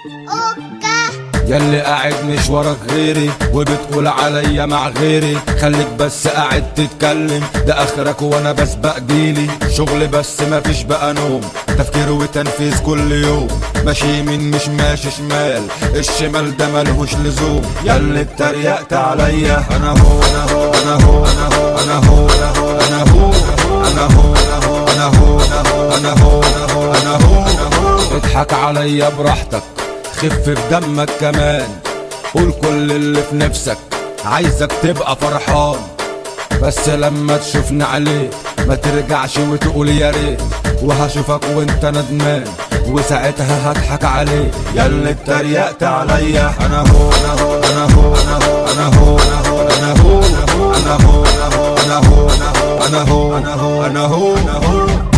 ياللي قاعد مش وراك غيري وبتقول عليا مع غيري خليك بس قاعد تتكلم ده اخرك وانا بسبق جيلي شغل بس مفيش بقى نوم تفكير وتنفيذ كل يوم ماشي يمين مش ماشي شمال الشمال ده ملهوش لزوم ياللي اتريقت عليا انا هو انا هو انا هو انا هو انا هو انا هو انا هو انا هو انا هو انا هو انا هو اضحك عليا براحتك خف في دمك كمان قول كل اللي في نفسك عايزك تبقى فرحان بس لما تشوفني عليك ما ترجعش وتقول يا ريت وهشوفك وانت ندمان وساعتها هضحك عليك يا اللي اتريقت عليا انا هو انا هو انا هو انا هو انا هو انا هو انا هو انا هو انا هو انا هو انا هو انا هو انا هو